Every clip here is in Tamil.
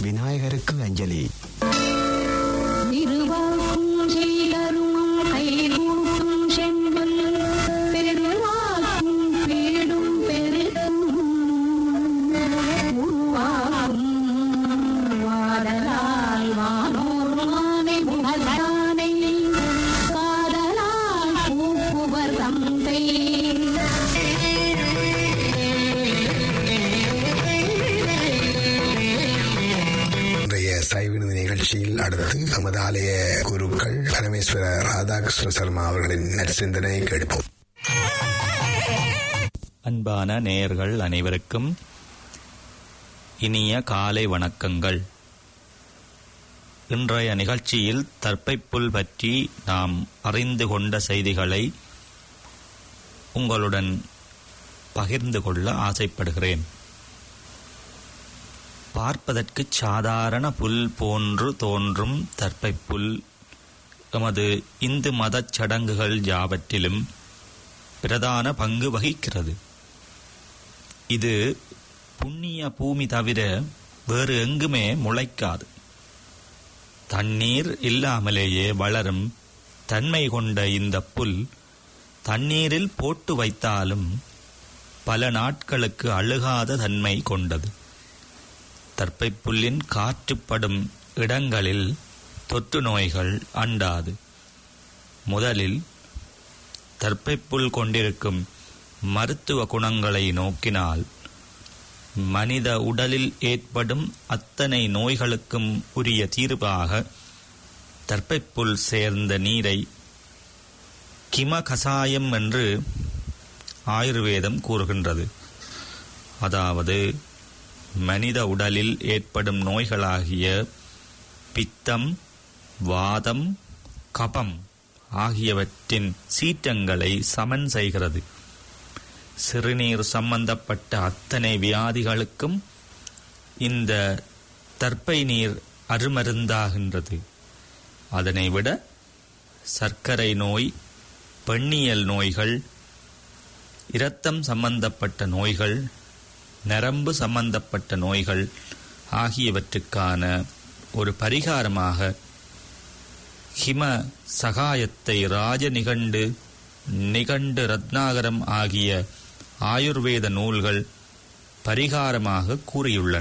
விநாயகருக்கு அஞ்சலி திருவாக்கும் செய்தரும் கைகூட்டும் செங்கல் பெருவாக்கும் பீடும் பெருகும் உருவாகும் வாடலால் வானோர் மானை புகழானை காதலால் பூப்புவர் தந்தை இன்றைய சைவினது நிகழ்ச்சியில் அடுத்து நமது ஆலய குருக்கள் பரமேஸ்வர ராதாகிருஷ்ண சர்மா அவர்களின் நற்சிந்தனை கேட்போம் அன்பான நேயர்கள் அனைவருக்கும் இனிய காலை வணக்கங்கள் இன்றைய நிகழ்ச்சியில் தற்பைப்புல் பற்றி நாம் அறிந்து கொண்ட செய்திகளை உங்களுடன் பகிர்ந்து கொள்ள ஆசைப்படுகிறேன் பார்ப்பதற்கு சாதாரண புல் போன்று தோன்றும் தற்பைப்புல் எமது இந்து மதச் சடங்குகள் யாவற்றிலும் பிரதான பங்கு வகிக்கிறது இது புண்ணிய பூமி தவிர வேறு எங்குமே முளைக்காது தண்ணீர் இல்லாமலேயே வளரும் தன்மை கொண்ட இந்த புல் தண்ணீரில் போட்டு வைத்தாலும் பல நாட்களுக்கு அழுகாத தன்மை கொண்டது தற்பைப் புல்லின் காற்றுப்படும் இடங்களில் தொற்று நோய்கள் அண்டாது முதலில் தற்பைப்புல் கொண்டிருக்கும் மருத்துவ குணங்களை நோக்கினால் மனித உடலில் ஏற்படும் அத்தனை நோய்களுக்கும் உரிய தீர்வாக தற்பைப்புல் சேர்ந்த நீரை கிம கசாயம் என்று ஆயுர்வேதம் கூறுகின்றது அதாவது மனித உடலில் ஏற்படும் நோய்களாகிய பித்தம் வாதம் கபம் ஆகியவற்றின் சீற்றங்களை சமன் செய்கிறது சிறுநீர் சம்பந்தப்பட்ட அத்தனை வியாதிகளுக்கும் இந்த தற்பை நீர் அருமருந்தாகின்றது அதனை விட சர்க்கரை நோய் பெண்ணியல் நோய்கள் இரத்தம் சம்பந்தப்பட்ட நோய்கள் நரம்பு சம்பந்தப்பட்ட நோய்கள் ஆகியவற்றுக்கான ஒரு பரிகாரமாக ஹிம சகாயத்தை ராஜ நிகண்டு நிகண்டு ரத்னாகரம் ஆகிய ஆயுர்வேத நூல்கள் பரிகாரமாக கூறியுள்ளன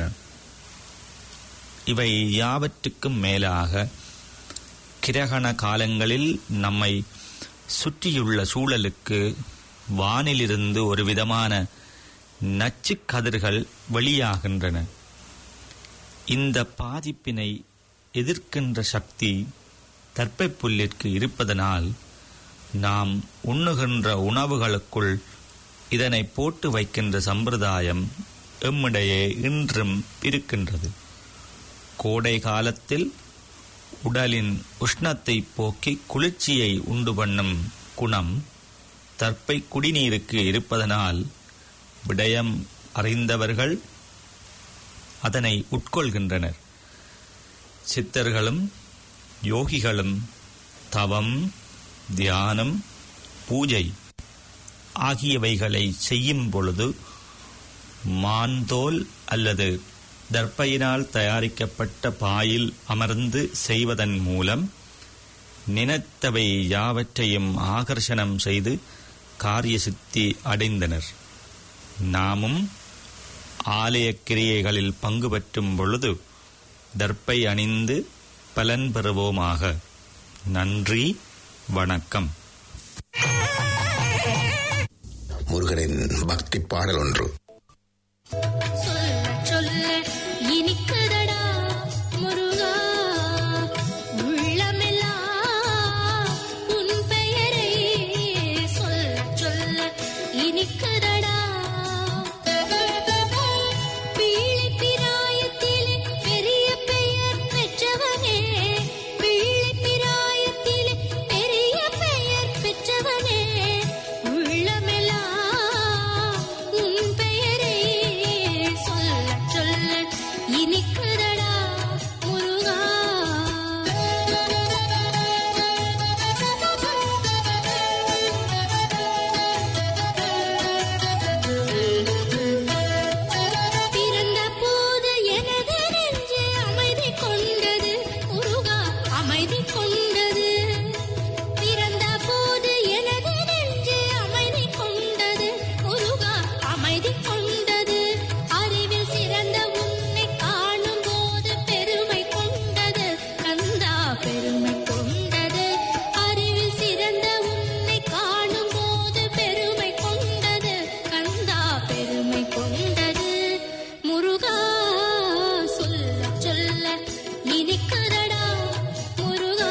இவை யாவற்றுக்கும் மேலாக கிரகண காலங்களில் நம்மை சுற்றியுள்ள சூழலுக்கு வானிலிருந்து ஒரு விதமான நச்சுக் கதிர்கள் வெளியாகின்றன இந்த பாதிப்பினை எதிர்க்கின்ற சக்தி தற்பைப் புல்லிற்கு இருப்பதனால் நாம் உண்ணுகின்ற உணவுகளுக்குள் இதனை போட்டு வைக்கின்ற சம்பிரதாயம் எம்மிடையே இன்றும் இருக்கின்றது கோடை காலத்தில் உடலின் உஷ்ணத்தை போக்கி குளிர்ச்சியை உண்டு பண்ணும் குணம் தற்பை குடிநீருக்கு இருப்பதனால் விடயம் அறிந்தவர்கள் அதனை உட்கொள்கின்றனர் சித்தர்களும் யோகிகளும் தவம் தியானம் பூஜை ஆகியவைகளை செய்யும் பொழுது மான்தோல் அல்லது தர்ப்பையினால் தயாரிக்கப்பட்ட பாயில் அமர்ந்து செய்வதன் மூலம் நினைத்தவை யாவற்றையும் ஆகர்ஷணம் செய்து காரிய சித்தி அடைந்தனர் நாமும் ஆலய கிரியைகளில் பங்கு பெற்றும் பொழுது தர்ப்பை அணிந்து பலன் பெறுவோமாக நன்றி வணக்கம் முருகனின் பக்தி பாடல் ஒன்று சொல்ல சொல்ல இனிக்குதடா முருகா உள்ளமெல்லாம் உன் பெயரை சொல்ல சொல்ல இனிக்குதடா பீழி பிராயத்திலே பெரிய பெயர் பெற்றவனே பீழி பிராயத்திலே பெரிய பெயர் பெற்றவனே உள்ளமெல்லாம் உன் பெயரை அமைதி கொண்டது பிறந்த போது எனது நெஞ்சு அமைதி கொண்டது முருகா அமைதி கொண்டது அறிவில் சிறந்த உன்னை காணும் போது பெருமை கொண்டது கந்தா பெருமை கொண்டது அறிவில் சிறந்த உன்னை காணும் போது பெருமை கொண்டது கந்தா பெருமை கொண்டது முருகா சொல்ல சொல்ல இனிக்குதடா முருகா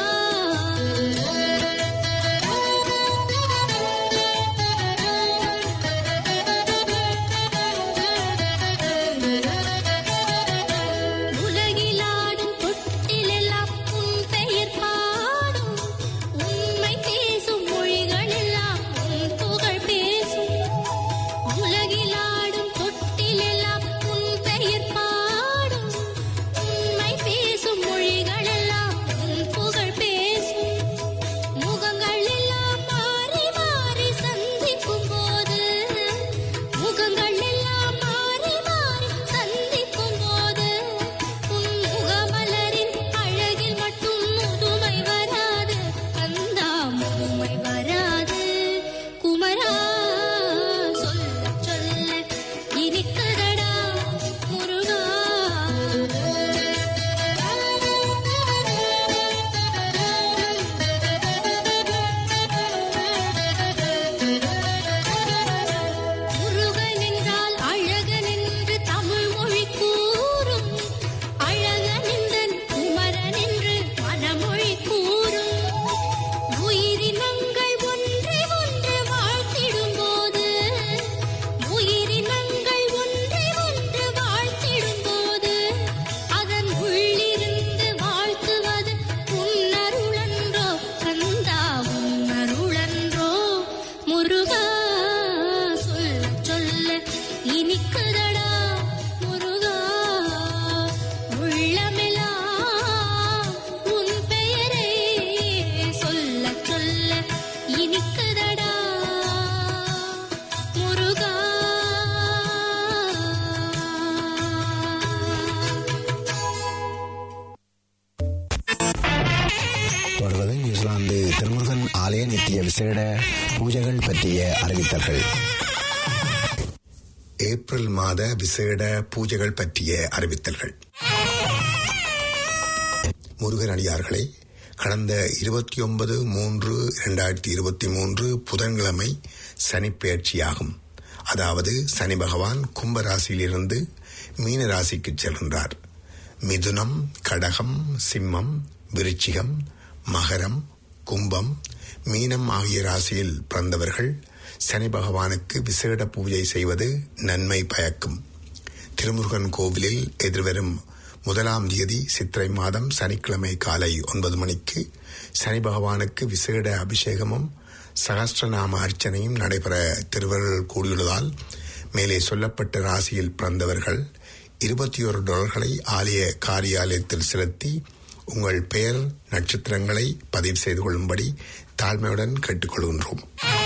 உலகிலாடும் தொட்டிலெல்லாம் உன் பெயர் பாடும் உண்மை பேசும் மொழிகளெல்லாம் உன் புகழ் பேசும் உலகிலாடும் தொட்டிலெல்லாம் உன் பெயர் பாடும் உண்மை பேசும் மொழிகளெல்லாம் உன் புகழ் பேசும் முகங்கள் எல்லாம் மாறி மாறி சந்திக்கும் போது முகங்கள் எல்லாம் மாறி மாறி சந்திக்கும் போது உன் முகமலரின் அழகில் மட்டும் முதுமை வராது கந்தா முதுமை வராது குமரா சொல்ல சொல்ல இனிக்குதடா முருகா முருகன் என்றால் அழகன் என்று தமிழ் மொழி கூறும் அழகன் என்றன் குமரன் என்று மனமொழி கூறும் உயிரினங்கள் ஒன்றை ஒன்று வாழ்த்திடும் போது உயிரினங்கள் ஒன்றை ஒன்று வாழ்த்திடும் போது அதன் உள்ளிருந்து வாழ்த்துவது உன்னருளன்றோ கந்தா உன்னருளன்றோ முருகா சொல்ல சொல்ல இனிக்குதடா முருகா உள்ளமெல்லாம் உன் பெயரே சொல்ல சொல்ல இனிக்குதடா முருகா தொடர்வது நியூசிலாந்து திருமுருகன் ஆலய நித்திய விசேட பூஜைகள் பற்றிய அறிவித்தல்கள் ஏப்ரல் மாத விசேட பூஜைகள் பற்றிய அறிவித்தல்கள் முருகன் அடியார்களே கடந்த இருபத்தி ஒன்பது மூன்று இரண்டாயிரத்தி இருபத்தி மூன்று புதன்கிழமை சனிப்பெயர்ச்சியாகும் அதாவது சனி பகவான் கும்ப ராசியிலிருந்து மீன ராசிக்கு செல்கின்றார் மிதுனம் கடகம் சிம்மம் விருச்சிகம் மகரம் கும்பம் மீனம் ஆகிய ராசியில் பிறந்தவர்கள் சனி பகவானுக்கு விசேட பூஜை செய்வது நன்மை பயக்கும் திருமுருகன் கோவிலில் எதிர்வரும் முதலாம் தேதி சித்திரை மாதம் சனிக்கிழமை காலை ஒன்பது மணிக்கு சனி பகவானுக்கு விசேட அபிஷேகமும் சகஸ்ரநாம அர்ச்சனையும் நடைபெற திருவருள் கூடியுள்ளதால் மேலே சொல்லப்பட்ட ராசியில் பிறந்தவர்கள் இருபத்தி ஒரு டாலர்களை ஆலய காரியாலயத்தில் செலுத்தி உங்கள் பெயர் நட்சத்திரங்களை பதிவு செய்து கொள்ளும்படி தாழ்மையுடன் கேட்டுக்கொள்கின்றோம்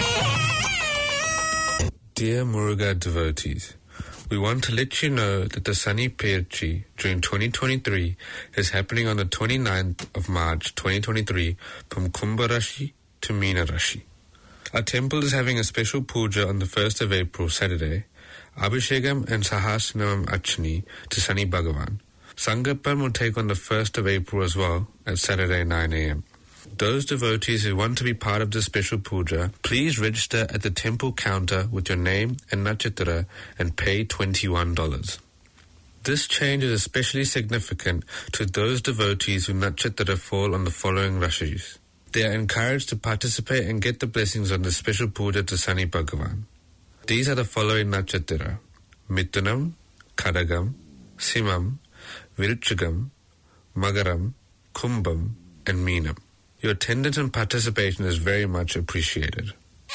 Dear Muruga devotees, we want to let you know that the Sunny Perchi during 2023 is happening on the 29th of March 2023 from Kumbha Rashi to Meena Rashi. Our temple is having a special puja on the 1st of April, Saturday, Abhishekam and Sahasranam Achani to Sunny Bhagavan. Sangapan will take on the 1st of April as well at Saturday 9 a.m. Those devotees who want to be part of this special puja, please register at the temple counter with your name and nachitra and pay $21. This change is especially significant to those devotees who nachitra fall on the following rashis. They are encouraged to participate and get the blessings on the special puja to Sani Bhagavan. These are the following nachitra. Mithunam, Kadagam, Simam, Viruchagam, Magaram, Kumbam, and Meenam. Your attendance and participation is very much appreciated.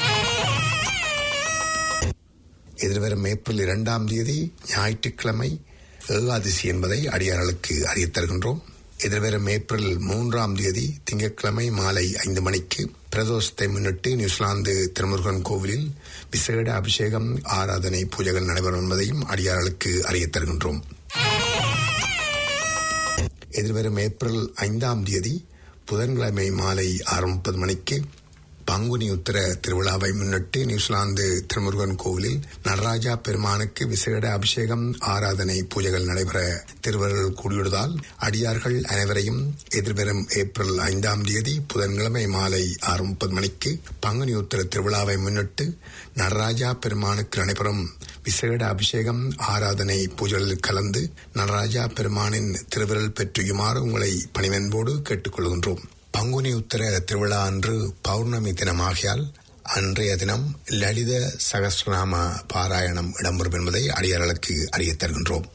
எதிர்வரும் ஏப்ரல் இரண்டாம் தேதி ஞாயிற்றுக்கிழமை ஏகாதசி என்பதை அடியார்களுக்கு அறியத் தருகின்றோம் எதிர்வரும் ஏப்ரல் மூன்றாம் தேதி திங்கட்கிழமை மாலை ஐந்து மணிக்கு பிரதோஷத்தை முன்னிட்டு நியூசிலாந்து திருமுருகன் கோவிலில் விசேட அபிஷேகம் ஆராதனை பூஜைகள் நடைபெறும் என்பதையும் அடியார்களுக்கு அறியத் தருகின்றோம் எதிர்வரும் ஏப்ரல் ஐந்தாம் தேதி புதன்கிழமை மாலை ஆறு முப்பது மணிக்கு பங்குனி உத்தர திருவிழாவை முன்னிட்டு நியூசிலாந்து திருமுருகன் கோவிலில் நடராஜா பெருமானுக்கு விசேட அபிஷேகம் ஆராதனை பூஜைகள் நடைபெற திருவருள் கூடியுள்ளதால் அடியார்கள் அனைவரையும் எதிர்வரும் ஏப்ரல் ஐந்தாம் தேதி புதன்கிழமை மாலை ஆறு முப்பது மணிக்கு பங்குனி உத்தர திருவிழாவை முன்னிட்டு நடராஜா பெருமானுக்கு நடைபெறும் விசேட அபிஷேகம் ஆராதனை பூஜைகளில் கலந்து நடராஜா பெருமானின் திருவிரல் பெற்றியுமாறு உங்களை பணிவன்போடு கேட்டுக்கொள்கின்றோம் பங்குனி உத்தர திருவிழா அன்று பௌர்ணமி தினமாகியால் அன்றைய தினம் லலித சகஸ்ரநாம பாராயணம் இடம்பெறும் என்பதை அடியார்களுக்கு அறியத் தருகின்றோம்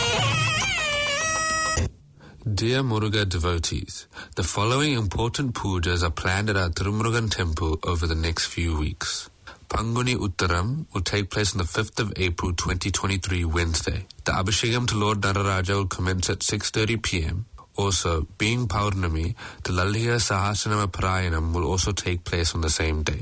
Dear Muruga devotees, the following important pujas are planned at our Tirumurugan temple over the next few weeks. Panguni Uttaram will take place on the 5th of April 2023 Wednesday. The Abhishekam to Lord Nararaja will commence at 6.30 pm. Also, being Paurnami, the Lalita Sahasranama Parayanam will also take place on the same day.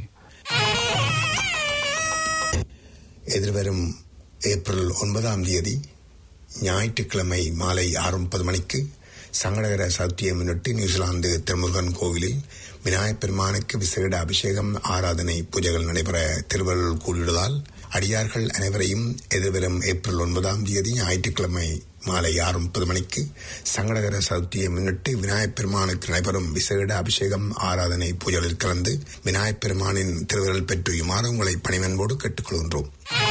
எதிர்வரும் ஏப்ரல் ஒன்பதாம் தேதி ஞாயிற்றுக்கிழமை மாலை ஆறு முப்பது மணிக்கு சங்கடகர சதுர்த்தியை முன்னிட்டு நியூசிலாந்து திருமுருகன் கோவிலில் விநாயகப் பெருமானுக்கு விசேட அபிஷேகம் ஆராதனை பூஜைகள் நடைபெற திருவள்ளுவர் கூடியுள்ளதால் அடியார்கள் அனைவரையும் எதிர்வரும் ஏப்ரல் ஒன்பதாம் தேதி ஞாயிற்றுக்கிழமை மாலை ஆறு முப்பது மணிக்கு சங்கடகர சதுர்த்தியை முன்னிட்டு விநாயகப் பெருமானுக்கு நடைபெறும் விசேட அபிஷேகம் ஆராதனை பூஜைகளில் கலந்து விநாயகப் பெருமானின் திருவிரல் பெற்றுயுமாறு உங்களை பணிவன்போடு கேட்டுக்கொள்கின்றோம்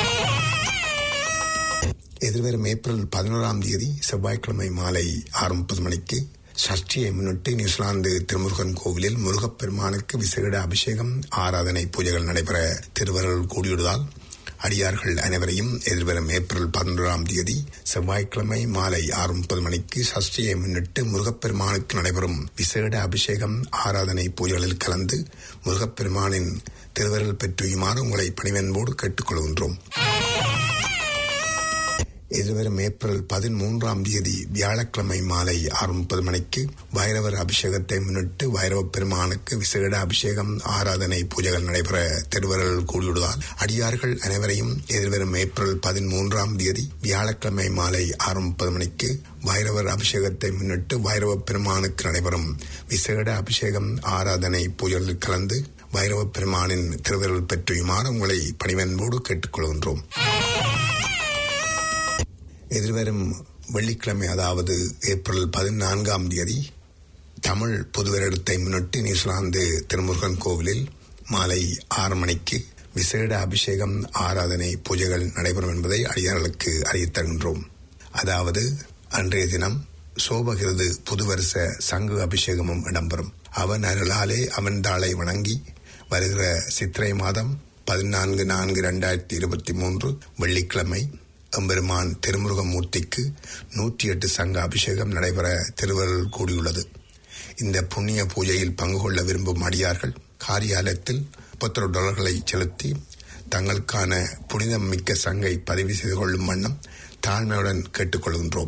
எதிர்வரும் ஏப்ரல் பதினோராம் தேதி செவ்வாய்க்கிழமை மாலை ஆறு முப்பது மணிக்கு சஷ்டியை முன்னிட்டு நியூசிலாந்து திருமுருகன் கோவிலில் முருகப்பெருமானுக்கு விசேட அபிஷேகம் ஆராதனை பூஜைகள் நடைபெற திருவருள் கூடியுள்ளதால் அடியார்கள் அனைவரையும் எதிர்வரும் ஏப்ரல் பதினொன்றாம் தேதி செவ்வாய்க்கிழமை மாலை ஆறு முப்பது மணிக்கு சஷ்டியை முன்னிட்டு முருகப்பெருமானுக்கு நடைபெறும் விசேட அபிஷேகம் ஆராதனை பூஜைகளில் கலந்து முருகப்பெருமானின் திருவருள் பெற்றுயுமாறு உங்களை பணிவன்போடு கேட்டுக்கொள்கின்றோம் எதிர்வரும் ஏப்ரல் பதிமூன்றாம் தேதி வியாழக்கிழமை மாலை ஆறு முப்பது மணிக்கு வைரவர் அபிஷேகத்தை முன்னிட்டு வைரவ பெருமானுக்கு விசேட அபிஷேகம் ஆராதனை பூஜைகள் நடைபெற திருவருள் கூடியுள்ளதால் அடியார்கள் அனைவரையும் எதிர்வரும் ஏப்ரல் பதிமூன்றாம் தேதி வியாழக்கிழமை மாலை ஆறு முப்பது மணிக்கு வைரவர் அபிஷேகத்தை முன்னிட்டு வைரவ பெருமானுக்கு நடைபெறும் விசேட அபிஷேகம் ஆராதனை பூஜைகளில் கலந்து வைரவ பெருமானின் திருவருள் பெற்றியுமாறு உங்களை பணிவன்போடு கேட்டுக்கொள்கின்றோம் எதிர்வரும் வெள்ளிக்கிழமை அதாவது ஏப்ரல் பதினான்காம் தேதி தமிழ் புது வருடத்தை முன்னிட்டு நியூசிலாந்து திருமுருகன் கோவிலில் மாலை ஆறு மணிக்கு விசேட அபிஷேகம் ஆராதனை பூஜைகள் நடைபெறும் என்பதை அடியார்களுக்கு அறியத் தருகின்றோம் அதாவது அன்றைய தினம் சோபகிருது புதுவருஷ சங்கு அபிஷேகமும் இடம்பெறும் அவன் அருளாலே அவன் தாளை வணங்கி வருகிற சித்திரை மாதம் பதினான்கு நான்கு இரண்டாயிரத்தி இருபத்தி மூன்று வெள்ளிக்கிழமை எம்பெருமான் திருமுருகமூர்த்திக்கு நூற்றி எட்டு சங்க அபிஷேகம் நடைபெற திருவருள் கூடியுள்ளது இந்த புண்ணிய பூஜையில் பங்கு கொள்ள விரும்பும் அடியார்கள் காரியாலயத்தில் முப்பத்தொரு டாலர்களை செலுத்தி தங்களுக்கான புனிதம் மிக்க சங்கை பதிவு செய்து கொள்ளும் வண்ணம் தாழ்மையுடன் கேட்டுக்கொள்கின்றோம்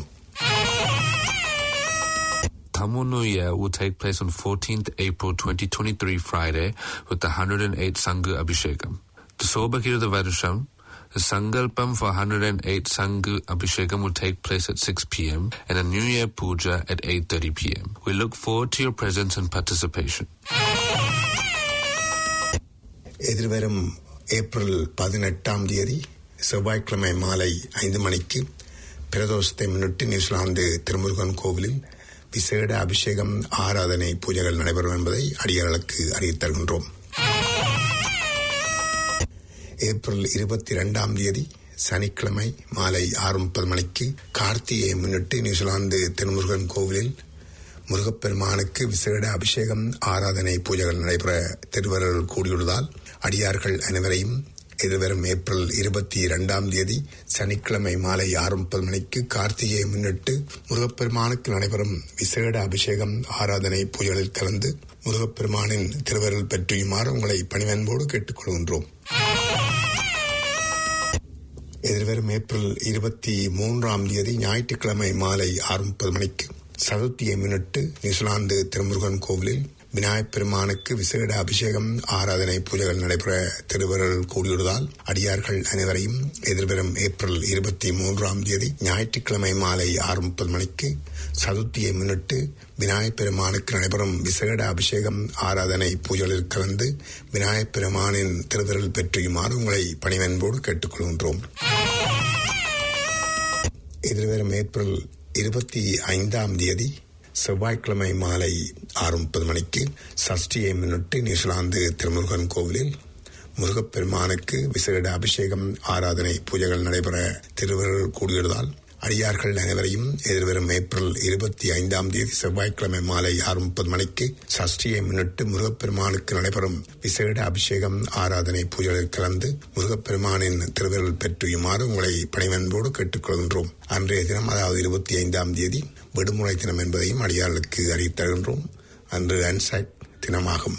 Tamil New Year will take place on 14th April 2023 Friday with the 108 Sangu Abhishekam. The Sobakirtha Varusham, the Sangalpam for 108 Sangu Abhishekam will take place at 6 p.m. and a New Year Puja at 8.30 p.m. We look forward to your presence and participation. எதிர்வரும் ஏப்ரல் பதினெட்டாம் தேதி செவ்வாய்க்கிழமை மாலை ஐந்து மணிக்கு பிரதோஷத்தை முன்னிட்டு நியூசிலாந்து திருமுருகன் கோவிலில் விசேட அபிஷேகம் ஆராதனை பூஜைகள் நடைபெறும் என்பதை அடியார்களுக்கு அறிவித் தருகின்றோம் ஏப்ரல் இருபத்தி இரண்டாம் தேதி சனிக்கிழமை மாலை ஆறு முப்பது மணிக்கு கார்த்திகையை முன்னிட்டு நியூசிலாந்து திருமுருகன் கோவிலில் முருகப்பெருமானுக்கு விசேட அபிஷேகம் ஆராதனை பூஜைகள் நடைபெற திருவருள் கூடியுள்ளதால் அடியார்கள் அனைவரையும் எதிர்வரும் ஏப்ரல் இருபத்தி இரண்டாம் தேதி சனிக்கிழமை மாலை ஆறு முப்பது மணிக்கு கார்த்திகையை முன்னிட்டு முருகப்பெருமானுக்கு நடைபெறும் விசேட அபிஷேகம் ஆராதனை பூஜைகளில் கலந்து முருகப்பெருமானின் திருவருள் பெற்றியுமாறு உங்களை பணிவன்போடு கேட்டுக்கொள்கின்றோம் எதிர்வரும் ஏப்ரல் இருபத்தி மூன்றாம் தேதி ஞாயிற்றுக்கிழமை மாலை ஆறு முப்பது மணிக்கு சதுர்த்தியை முன்னிட்டு நியூசிலாந்து திருமுருகன் கோவிலில் விநாயகப் பெருமானுக்கு விசேட அபிஷேகம் ஆராதனை பூஜைகள் நடைபெற திருவருள் கூடியுள்ளதால் அடியார்கள் அனைவரையும் எதிர்வரும் ஏப்ரல் இருபத்தி மூன்றாம் தேதி ஞாயிற்றுக்கிழமை மாலை ஆறு முப்பது மணிக்கு சதுர்த்தியை முன்னிட்டு விநாயகப் பெருமானுக்கு நடைபெறும் விசேட அபிஷேகம் ஆராதனை பூஜைகளில் கலந்து விநாயகப் பெருமானின் திருவிரல் பெற்றியுமாறு உங்களை பணிவன்போடு கேட்டுக்கொள்கின்றோம் எதிர்வரும் ஏப்ரல் இருபத்தி ஐந்தாம் தேதி செவ்வாய்க்கிழமை மாலை ஆறு முப்பது மணிக்கு சஷ்டியை முன்னிட்டு நியூசிலாந்து திருமுருகன் கோவிலில் முருகப்பெருமானுக்கு விசேட அபிஷேகம் ஆராதனை பூஜைகள் நடைபெற திருவருள் கூடியுள்ளதால் அடியார்கள் அனைவரையும் எதிர்வரும் ஏப்ரல் இருபத்தி ஐந்தாம் தேதி செவ்வாய்க்கிழமை மாலை ஆறு முப்பது மணிக்கு சஷ்டியை முன்னிட்டு முருகப்பெருமானுக்கு நடைபெறும் விசேட அபிஷேகம் ஆராதனை பூஜைகளில் கலந்து முருகப்பெருமானின் திருவிரல் பெற்றியுமாறு உங்களை பணிவன்போடு கேட்டுக்கொள்கின்றோம் அன்றைய தினம் அதாவது இருபத்தி ஐந்தாம் தேதி விடுமுறை தினம் என்பதையும் அடியார்களுக்கு அறிவித்தருகின்றோம் அன்று அன்சாக் தினமாகும்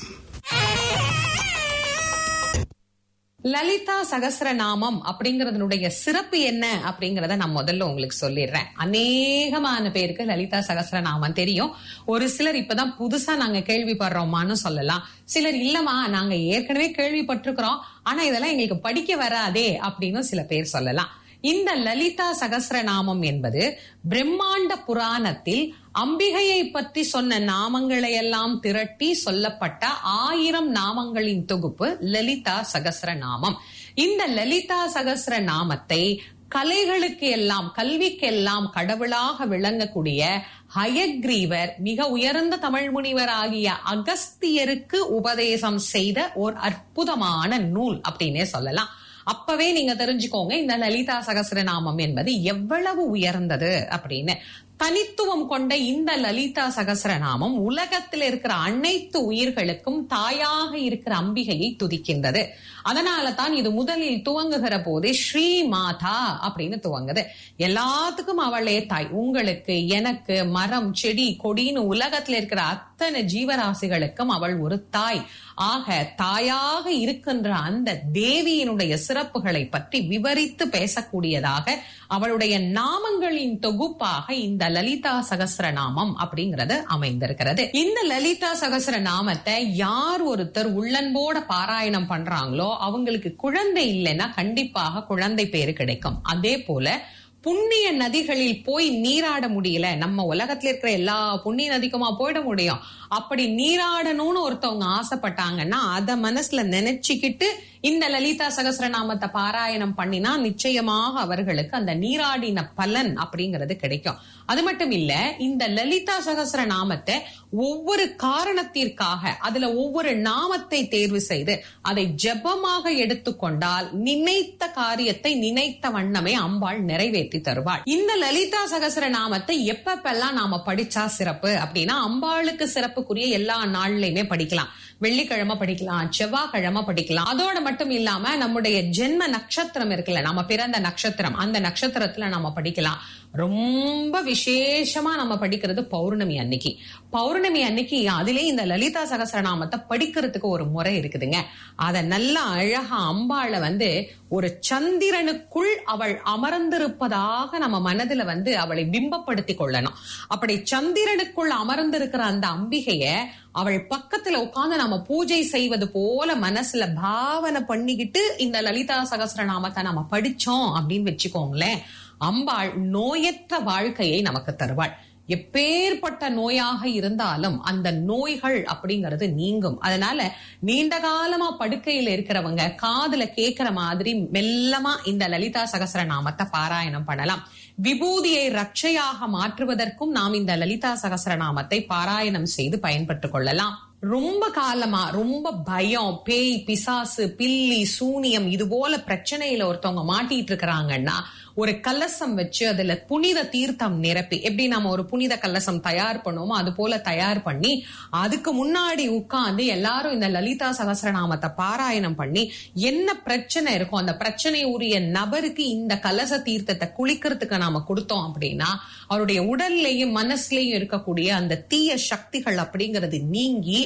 லலிதா சகஸ்ரநாமம் அப்படிங்கறதனுடைய சிறப்பு என்ன அப்படிங்கறத நான் முதல்ல உங்களுக்கு சொல்லிடுறேன் அநேகமான பேருக்கு லலிதா சகஸ்ரநாமம் தெரியும் ஒரு சிலர் இப்பதான் புதுசா நாங்க கேள்விப்படுறோமான்னு சொல்லலாம் சிலர் இல்லமா நாங்க ஏற்கனவே கேள்விப்பட்டிருக்கிறோம் ஆனா இதெல்லாம் எங்களுக்கு படிக்க வராதே அப்படின்னு சில பேர் சொல்லலாம் இந்த லலிதா சகஸ்ரநாமம் என்பது பிரம்மாண்ட புராணத்தில் அம்பிகையை பற்றி சொன்ன நாமங்களை எல்லாம் திரட்டி சொல்லப்பட்ட ஆயிரம் நாமங்களின் தொகுப்பு லலிதா சகஸ்ரநாமம் இந்த லலிதா சகஸ்ரநாமத்தை கலைகளுக்கு எல்லாம் கல்விக்கெல்லாம் கடவுளாக விளங்கக்கூடிய ஹயக்ரீவர் மிக உயர்ந்த தமிழ் முனிவர் ஆகிய அகஸ்தியருக்கு உபதேசம் செய்த ஒரு அற்புதமான நூல் அப்படின்னே சொல்லலாம் அப்பவே நீங்க தெரிஞ்சுக்கோங்க இந்த லலிதா சகஸ்ரநாமம் என்பது எவ்வளவு உயர்ந்தது அப்படின்னு தனித்துவம் கொண்ட இந்த லலிதா சகஸ்ரநாமம் உலகத்தில் இருக்கிற அனைத்து உயிர்களுக்கும் தாயாக இருக்கிற அம்பிகையை துதிக்கின்றது அதனால தான் இது முதலில் துவங்குகிற போதே ஸ்ரீ மாதா அப்படின்னு துவங்குது எல்லாத்துக்கும் அவளே தாய் உங்களுக்கு எனக்கு மரம் செடி கொடின்னு உலகத்தில் இருக்கிற அத்தனை ஜீவராசிகளுக்கும் அவள் ஒரு தாய் ஆக தாயாக இருக்கின்ற அந்த தேவியினுடைய சிறப்புகளை பற்றி விவரித்து பேசக்கூடியதாக அவளுடைய நாமங்களின் தொகுப்பாக இந்த லலிதா சகஸ்ரநாமம் அப்படிங்கிறது அமைந்திருக்கிறது இந்த லலிதா சகஸ்ர நாமத்தை யார் ஒருத்தர் உள்ளன்போட பாராயணம் பண்றாங்களோ அவங்களுக்கு குழந்தை இல்லைன்னா கண்டிப்பாக குழந்தை பேரு கிடைக்கும் அதே போல புண்ணிய நதிகளில் போய் நீராட முடியல நம்ம உலகத்துல இருக்கிற எல்லா புண்ணிய நதிக்குமா போயிட முடியும் அப்படி நீராடணும்னு ஒருத்தவங்க ஆசைப்பட்டாங்கன்னா அத மனசுல நினைச்சுக்கிட்டு இந்த லலிதா சகஸ்ரநாமத்தை பாராயணம் பண்ணினா நிச்சயமாக அவர்களுக்கு அந்த நீராடின பலன் அப்படிங்கிறது கிடைக்கும் அது மட்டும் இல்ல இந்த லலிதா சகஸ்ர நாமத்தை ஒவ்வொரு காரணத்திற்காக அதுல ஒவ்வொரு நாமத்தை தேர்வு செய்து அதை ஜெபமாக எடுத்துக்கொண்டால் நினைத்த காரியத்தை நினைத்த வண்ணமே அம்பாள் நிறைவேற்றி தருவாள் இந்த லலிதா சகஸ்ர நாமத்தை எப்பப்பெல்லாம் நாம படிச்சா சிறப்பு அப்படின்னா அம்பாளுக்கு சிறப்புக்குரிய எல்லா நாள்லயுமே படிக்கலாம் வெள்ளிக்கிழமை படிக்கலாம் செவ்வாய்க்கிழமை படிக்கலாம் அதோட மட்டும் இல்லாம நம்முடைய ஜென்ம நட்சத்திரம் இருக்குல்ல நம்ம பிறந்த நட்சத்திரம் அந்த நட்சத்திரத்துல நம்ம படிக்கலாம் ரொம்ப விசேஷமா நம்ம படிக்கிறது பௌர்ணமி அன்னைக்கு பௌர்ணமி அன்னைக்கு அதிலே இந்த லலிதா சகசரநாமத்தை படிக்கிறதுக்கு ஒரு முறை இருக்குதுங்க அத நல்லா அழகா அம்பாளை வந்து ஒரு சந்திரனுக்குள் அவள் அமர்ந்திருப்பதாக நம்ம மனதுல வந்து அவளை பிம்பப்படுத்தி கொள்ளணும் அப்படி சந்திரனுக்குள் அமர்ந்திருக்கிற அந்த அம்பிகைய அவள் பக்கத்துல உட்கார்ந்து நம்ம பூஜை செய்வது போல மனசுல பாவனை பண்ணிக்கிட்டு இந்த லலிதா சகஸ்ரநாமத்தை நம்ம படிச்சோம் அப்படின்னு வச்சுக்கோங்களேன் அம்பாள் நோயற்ற வாழ்க்கையை நமக்கு தருவாள் எப்பேற்பட்ட நோயாக இருந்தாலும் அந்த நோய்கள் அப்படிங்கிறது நீங்கும் அதனால நீண்ட காலமா படுக்கையில இருக்கிறவங்க காதுல கேட்கிற மாதிரி மெல்லமா இந்த லலிதா சகசர நாமத்தை பாராயணம் பண்ணலாம் விபூதியை ரட்சையாக மாற்றுவதற்கும் நாம் இந்த லலிதா சகசர நாமத்தை பாராயணம் செய்து பயன்பட்டுக் கொள்ளலாம் ரொம்ப காலமா ரொம்ப பயம் பேய் பிசாசு பில்லி சூனியம் இது போல பிரச்சனையில ஒருத்தவங்க மாட்டிட்டு இருக்கிறாங்கன்னா ஒரு கலசம் வச்சு அதுல புனித தீர்த்தம் நிரப்பி எப்படி நம்ம ஒரு புனித கலசம் தயார் பண்ணுவோமோ அது போல தயார் பண்ணி அதுக்கு முன்னாடி உட்கார்ந்து எல்லாரும் இந்த லலிதா சகசரநாமத்தை பாராயணம் பண்ணி என்ன பிரச்சனை இருக்கும் அந்த பிரச்சனை உரிய நபருக்கு இந்த கலச தீர்த்தத்தை குளிக்கிறதுக்கு நாம கொடுத்தோம் அப்படின்னா அவருடைய உடல்லையும் மனசுலயும் இருக்கக்கூடிய அந்த தீய சக்திகள் அப்படிங்கிறது நீங்கி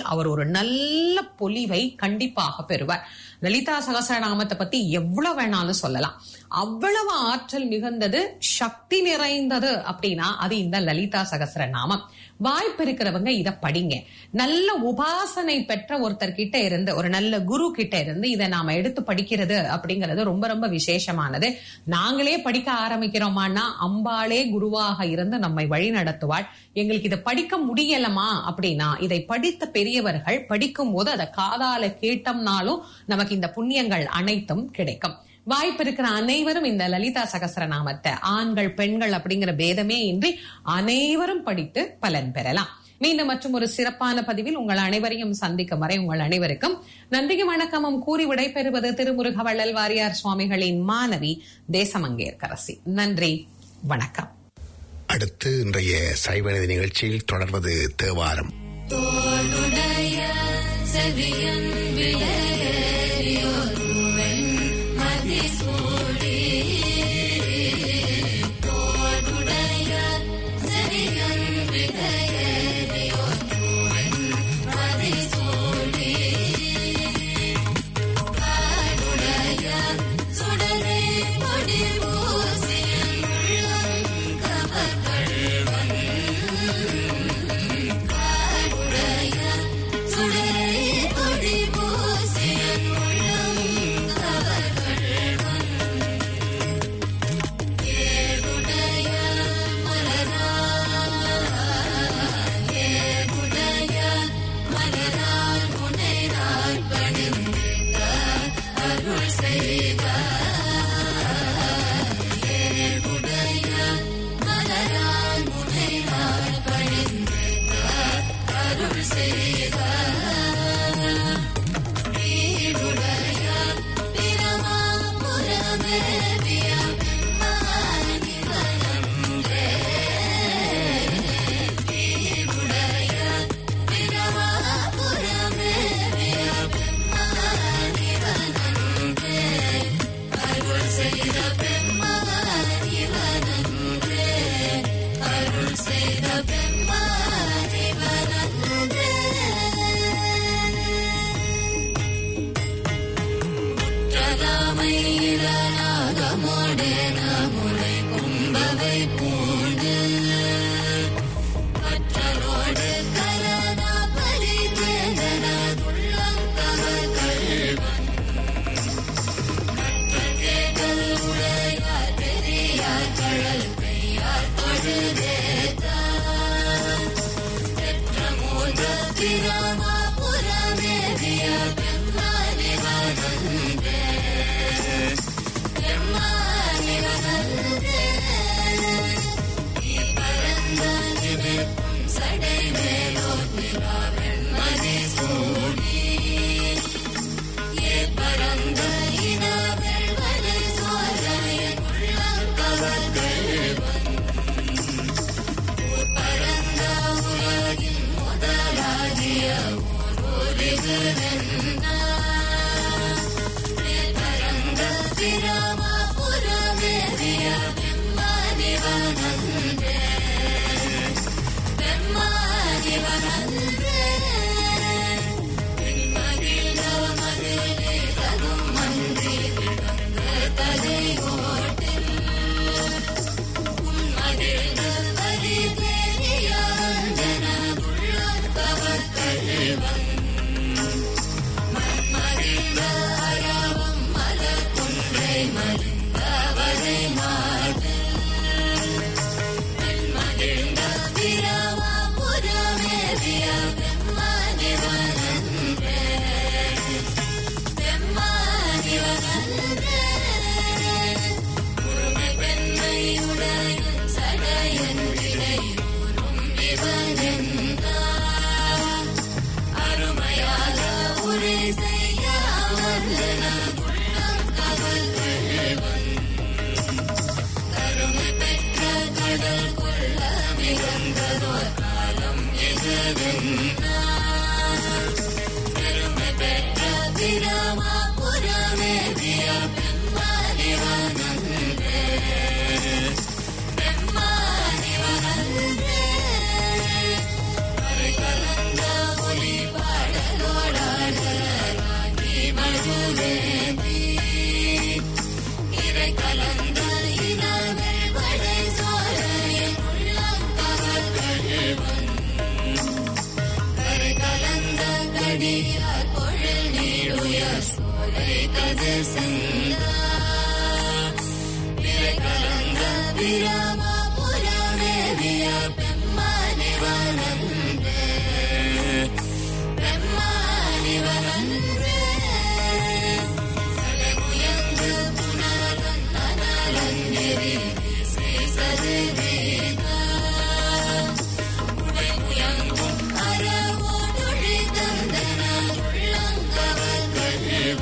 அவர் ஒரு நல்ல பொலிவை கண்டிப்பாக பெறுவார் லலிதா சகசரநாமத்தை பத்தி எவ்வளவு வேணாலும் சொல்லலாம் அவ்வளவு ஆற்றல் மிகுந்தது சக்தி நிறைந்தது அப்படின்னா அது இந்த லலிதா சகசரநாமம் வாய்ப்பு இருக்கிறவங்க இத படிங்க நல்ல உபாசனை பெற்ற ஒருத்தர் கிட்ட இருந்து ஒரு நல்ல குரு கிட்ட இருந்து இதை நாம எடுத்து படிக்கிறது அப்படிங்கிறது ரொம்ப ரொம்ப விசேஷமானது நாங்களே படிக்க ஆரம்பிக்கிறோமான்னா அம்பாளே குருவாக இருந்து நம்மை வழி நடத்துவாள் எங்களுக்கு இதை படிக்க முடியலமா அப்படின்னா இதை படித்த பெரியவர்கள் படிக்கும் போது அதை காதால கேட்டோம்னாலும் நமக்கு இந்த புண்ணியங்கள் அனைத்தும் கிடைக்கும் வாய்ப்பு இருக்கிற அனைவரும் இந்த லலிதா சகசரநாமத்தை ஆண்கள் பெண்கள் அப்படிங்கிற பேதமே இன்றி அனைவரும் படித்து பலன் பெறலாம் மீண்டும் மற்றும் ஒரு சிறப்பான பதிவில் உங்கள் அனைவரையும் சந்திக்கும் வரை உங்கள் அனைவருக்கும் நன்றியும் வணக்கமும் கூறி விடைபெறுவது திருமுருக வள்ளல் வாரியார் சுவாமிகளின் மாணவி தேசமங்கேற்கரசி நன்றி வணக்கம் அடுத்து இன்றைய சைவநீதி நிகழ்ச்சியில் தொடர்வது தேவாரம் தோளுடைய செவியன் விளையோருவன் மதிசூடி தோளுடைய செவியன் விளையோருவன் மதிசூடி காடுடைய சுடரை பொடி பூசியன் உள்ளம் கவர்கள்வன் காடுடைய சுடரை பொடி பூசியன் உள்ளம் கவர்கள்வன் ஏழுடைய மலரால் ஏழுடைய மலரால் முனைரால் பணிந்த அருள் செய்த ஏழுடைய மலரால் முனைரால் பணிந்த அருள் செய்த வீடுடைய பிரமாபுரமேவிய பெம்மானிவனன்றே வீடுடைய பிரமாபுரமேவிய பெம்மானிவனன்றே அருள் செய்த பெம்மானிவனன்றே அருள் செய்த பெம்மானிவனன்றே ஜலாமயிலநாகமோடே நாமுலை கும்பவை பூண்டு பற்றலோடு கலனா பரிதேதனதுள்ளம் கவர்கள்வன் கற்ற கேட்டல் உடையார் பெரியார் கழல் கையார் தொழுதேத்தான் பெற்ற மூன்ற பிரமாபுரமேவிய பெம்மானிவனன்றே பெம்மானிவனன்றே நீ பரந்த நினைப்பும் சடை மேலோர் நிலாவெண்மதி சூடி ஏ பரந்த இனவெள்வனை சோழன் உள்ளம் கவர்கள்வன் பரந்த உலகின் முதலாகிய ஓரொருவரென்னா பரந்த பிரமாபுரமேறிய பெம்மானிவனன்றே பெம்மானிவனன்றே பெண்மகிழ்ந்த மகிழ்வே தகும் மன்றி விளங்க தலை ஓட்டில் உன்மகிழ்ந்த வரி தேறிய வந்தன உள்ளம் கவர்கள்வன் மன்மகிழ்ந்த அரவம் மலர் குன்றை மலிந்தவரை மார்பில் பெண்மகிழ்ந்த பிரமாபுரமேறிய பெம்மானிவனன்றே பெம்மானிவனன்றே உரிமை பெண்மையுடைய சடையன் வினையூரும் இவனென்றார் அருமையாக உரை செய்ய வந்தன உள்ளம் கவல்வன் கருமை பெற்ற கடல் கொள்ள மிகுந்ததோர் காலம் இதுவென்றார் பெருமை பெற்ற பிரமாபுரமேவிய பெம்மானிவனன்றே பெம்மானிவனன்றே கரை கலந்த ஒளி பாய் அடியார் பொழில் நீடுயர் சோலை கதிர் சிந்தா விரைகலங்க விராமா புறவேறிய பெம்மானிவனன்றே பெம்மானிவனன்றே சடைமுயங்கு புனரன் நனலன்னெறி சேசது வேதா உடைமுயங்கும் அறவோடொழி தந்தன உள்ளங்கவர்கள்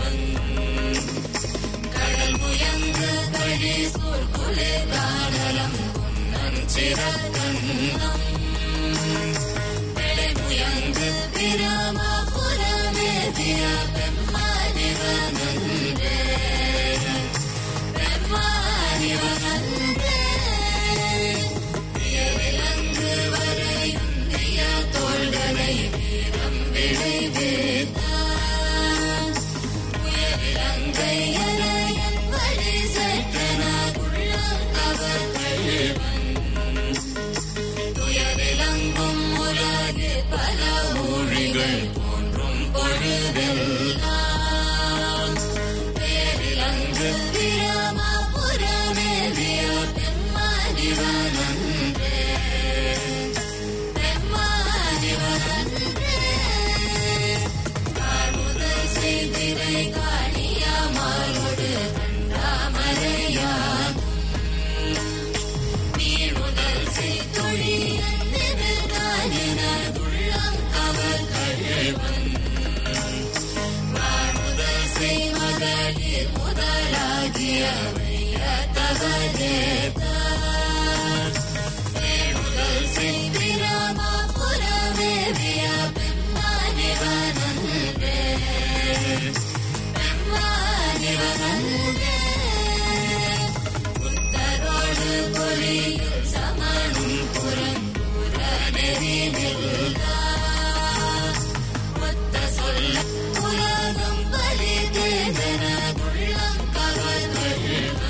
கடல் முயங்கு கழி சூழ் குளிர் காடலம் பொன்னன் சிறக்கண்ணம் முயங்கு பிரமபுரமேதிய பெம்மானிவனன்றே பெம்மானிவனன்றே விலங்கு வரையுந்திய தோள்களை வீரம் விளைவித்தான் உயரிலங்கை அரையன் வழி சற்றன உள்ளங்கவர்கள் துயரிலங்கும் உலகு பல ஊழிகள் தோன்றும் பொழுதெல்லாம் பேரிலங்கு பிரமபுரமேறிய பெம்மானிவனன்றே பெம்மானிவனன்றே கார்முதல் செய்திரை காணியாமாலோடு கண்டாமரையான் நீடுதல் செய்தொழியன் நிமிர்தானினதுள்ளம் அவர்கள் வாழுதல் செய்மகளிர் முதலாகிய வையத்தவரேதான் தேடுதல் செய்திராமா புறமேறிய பெம்மானிவனன்றே பெம்மானிவனன்றே புத்தரோடு பொறியில் சமணும் புறம்புற நெறிவில்லா ஒத்த சொல்ல உலகம் பலிதேதன உள்ளம் கவர்கள்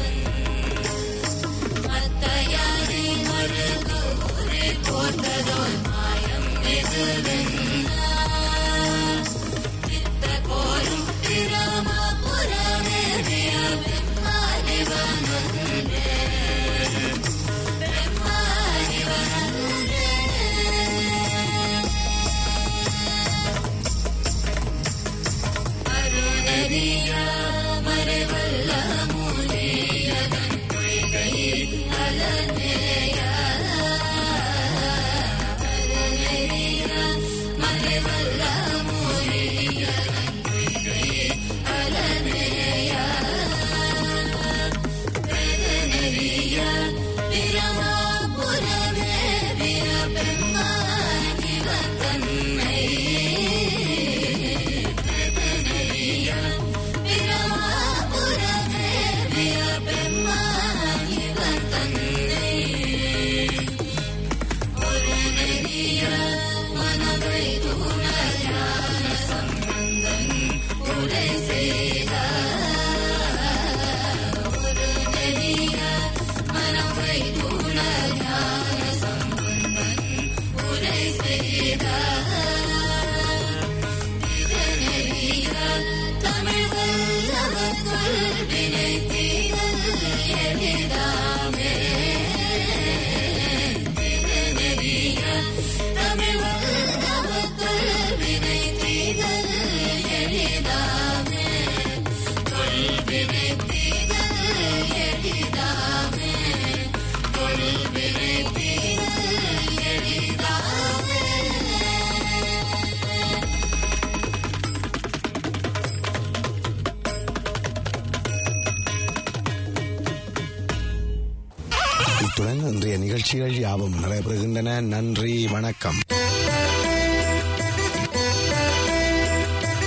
மத்தையாரி மருக ஊரை போர்த்ததோல் மாயம் இதுவென்னா சித்த கோரும் பிரமபுரமேறிய பெம்மானிவனன்றே அருணறிய மறைவல்ல மூலியதன் பொய்கை அலனேய அருணறிய மறைவல்ல மூலியதன் பொய்கை அலனேய பெருநெறிய பிரமாபுரமே வீர பெம்மானிவன் தன்னை பெருநெறிய பிரமாபுரமே வீர பெம்மானிவன் தன்னை ஒரு நெறிய மனதை தூணயான சம்பந்தன் உரை செய்தார் ஒரு நெறிய மனவை தூணயான சம்பந்தன் உரை செய்தார் திருநெறிய தமிழ் வல்லவத்துள் வினை தீரல் எளிதாமே திருநெறிய தமிழ் வல்லவத்துள் வினை தீரல் எளிதாமே கொள்வினை தீரல் எளிதாமே கொள்வினை தீரல் எளிதாமே இத்துடன் இன்றைய நிகழ்ச்சிகள் யாவும் நடைபெறுகின்றன நன்றி வணக்கம்